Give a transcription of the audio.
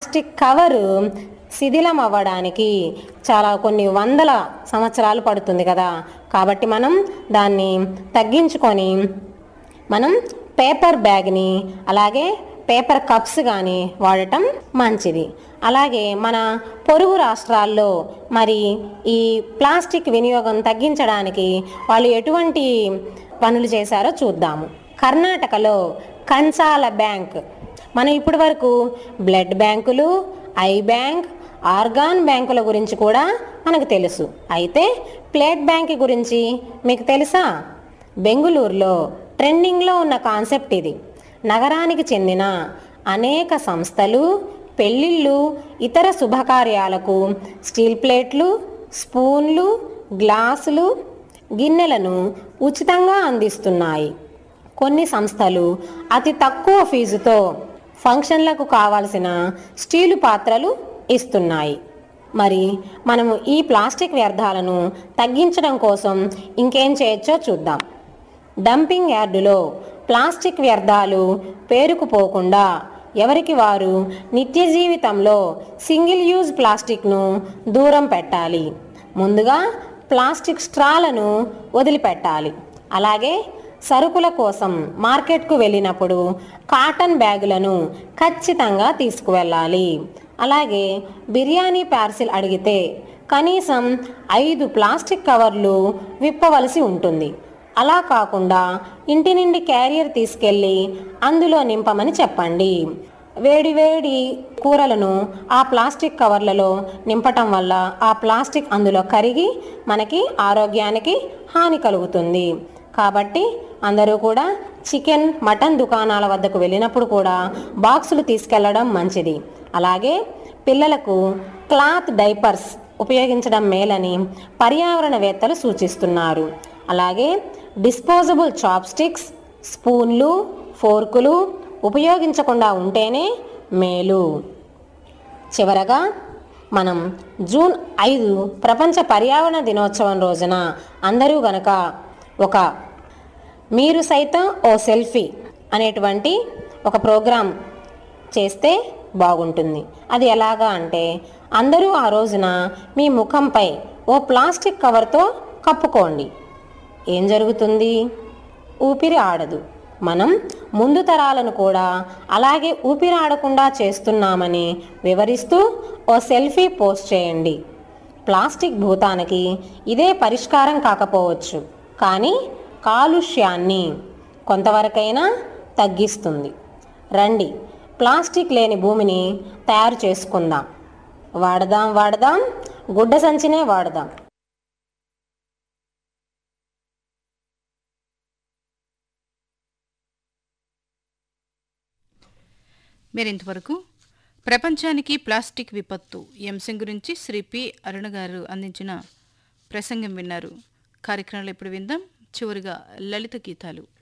plastic cover శిథిలం అవ్వడానికి చాలా కొన్ని వందల సంవత్సరాలు పడుతుంది కదా కాబట్టి మనం దాన్ని తగ్గించుకొని మనం పేపర్ బ్యాగ్ని అలాగే పేపర్ కప్స్ కానీ వాడటం మంచిది అలాగే మన పొరుగు రాష్ట్రాల్లో మరి ఈ ప్లాస్టిక్ వినియోగం తగ్గించడానికి వాళ్ళు ఎటువంటి పనులు చేశారో చూద్దాము కర్ణాటకలో కంచాల బ్యాంక్ మనం ఇప్పటి వరకు బ్లడ్ బ్యాంకులు ఐ బ్యాంక్ ఆర్గాన్ బ్యాంకుల గురించి కూడా మనకు తెలుసు అయితే ప్లేట్ బ్యాంక్ గురించి మీకు తెలుసా బెంగుళూరులో ట్రెండింగ్లో ఉన్న కాన్సెప్ట్ ఇది నగరానికి చెందిన అనేక సంస్థలు పెళ్ళిళ్ళు ఇతర శుభకార్యాలకు స్టీల్ ప్లేట్లు స్పూన్లు గ్లాసులు గిన్నెలను ఉచితంగా అందిస్తున్నాయి కొన్ని సంస్థలు అతి తక్కువ ఫీజుతో ఫంక్షన్లకు కావాల్సిన స్టీలు పాత్రలు ఇస్తున్నాయి మరి మనము ఈ ప్లాస్టిక్ వ్యర్థాలను తగ్గించడం కోసం ఇంకేం చేయొచ్చో చూద్దాం డంపింగ్ యార్డులో ప్లాస్టిక్ వ్యర్థాలు పేరుకుపోకుండా ఎవరికి వారు నిత్య జీవితంలో సింగిల్ యూజ్ ప్లాస్టిక్ను దూరం పెట్టాలి ముందుగా ప్లాస్టిక్ స్ట్రాలను వదిలిపెట్టాలి అలాగే సరుకుల కోసం మార్కెట్కు వెళ్ళినప్పుడు కాటన్ బ్యాగులను ఖచ్చితంగా తీసుకువెళ్ళాలి అలాగే బిర్యానీ పార్సిల్ అడిగితే కనీసం ఐదు ప్లాస్టిక్ కవర్లు విప్పవలసి ఉంటుంది అలా కాకుండా ఇంటి నుండి క్యారియర్ తీసుకెళ్ళి అందులో నింపమని చెప్పండి వేడి వేడి కూరలను ఆ ప్లాస్టిక్ కవర్లలో నింపటం వల్ల ఆ ప్లాస్టిక్ అందులో కరిగి మనకి ఆరోగ్యానికి హాని కలుగుతుంది కాబట్టి అందరూ కూడా చికెన్ మటన్ దుకాణాల వద్దకు వెళ్ళినప్పుడు కూడా బాక్సులు తీసుకెళ్లడం మంచిది అలాగే పిల్లలకు క్లాత్ డైపర్స్ ఉపయోగించడం మేలని పర్యావరణవేత్తలు సూచిస్తున్నారు అలాగే డిస్పోజబుల్ చాప్స్టిక్స్ స్పూన్లు ఫోర్కులు ఉపయోగించకుండా ఉంటేనే మేలు చివరగా మనం జూన్ ఐదు ప్రపంచ పర్యావరణ దినోత్సవం రోజున అందరూ గనక ఒక మీరు సైతం ఓ సెల్ఫీ అనేటువంటి ఒక ప్రోగ్రాం చేస్తే బాగుంటుంది అది ఎలాగా అంటే అందరూ ఆ రోజున మీ ముఖంపై ఓ ప్లాస్టిక్ కవర్తో కప్పుకోండి ఏం జరుగుతుంది ఊపిరి ఆడదు మనం ముందు తరాలను కూడా అలాగే ఊపిరి ఆడకుండా చేస్తున్నామని వివరిస్తూ ఓ సెల్ఫీ పోస్ట్ చేయండి ప్లాస్టిక్ భూతానికి ఇదే పరిష్కారం కాకపోవచ్చు కానీ కాలుష్యాన్ని కొంతవరకైనా తగ్గిస్తుంది రండి ప్లాస్టిక్ లేని భూమిని తయారు చేసుకుందాం వాడదాం వాడదాం గుడ్డ సంచినే వాడదాం మీరు ఇంతవరకు ప్రపంచానికి ప్లాస్టిక్ విపత్తు ఈ అంశం గురించి శ్రీ పి అరుణ గారు అందించిన ప్రసంగం విన్నారు కార్యక్రమంలో ఇప్పుడు విందాం చివరిగా లలిత గీతాలు